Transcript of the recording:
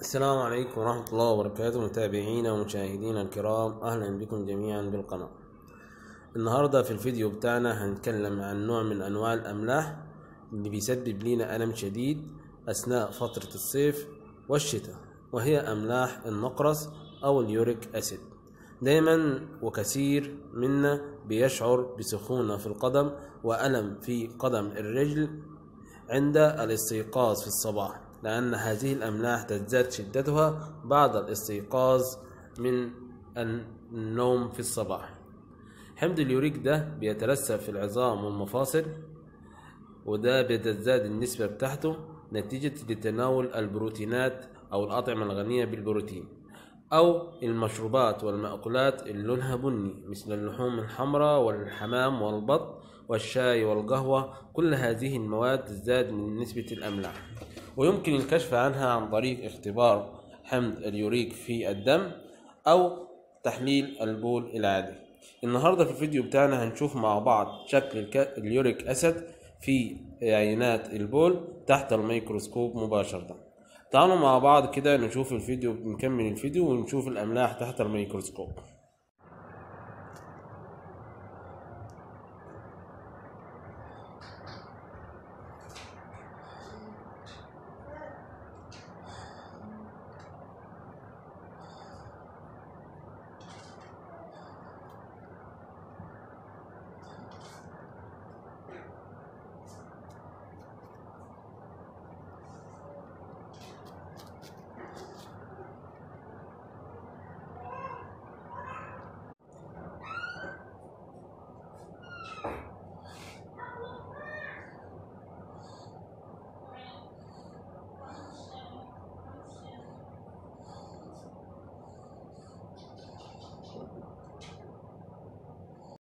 السلام عليكم ورحمة الله وبركاته متابعينا ومشاهدينا الكرام أهلا بكم جميعا بالقناة النهاردة في الفيديو بتاعنا هنتكلم عن نوع من أنواع الأملاح اللي بيسبب لينا ألم شديد أثناء فترة الصيف والشتاء وهي أملاح النقرس أو اليوريك أسيد دايما وكثير منا بيشعر بسخونة في القدم وألم في قدم الرجل عند الاستيقاظ في الصباح لأن هذه الأملاح تزداد شدتها بعد الاستيقاظ من النوم في الصباح حمض اليوريك ده بيترسب في العظام والمفاصل وده بتزداد النسبة بتاعته نتيجة لتناول البروتينات أو الأطعمة الغنية بالبروتين أو المشروبات والمأكولات اللي لونها بني مثل اللحوم الحمراء والحمام والبط والشاي والقهوة كل هذه المواد تزداد من نسبة الأملاح ويمكن الكشف عنها عن طريق اختبار حمض اليوريك في الدم أو تحليل البول العادي النهاردة في الفيديو بتاعنا هنشوف مع بعض شكل الك- اليوريك أسيد في عينات البول تحت الميكروسكوب مباشرة تعالوا مع بعض كده نشوف الفيديو نكمل الفيديو ونشوف الأملاح تحت الميكروسكوب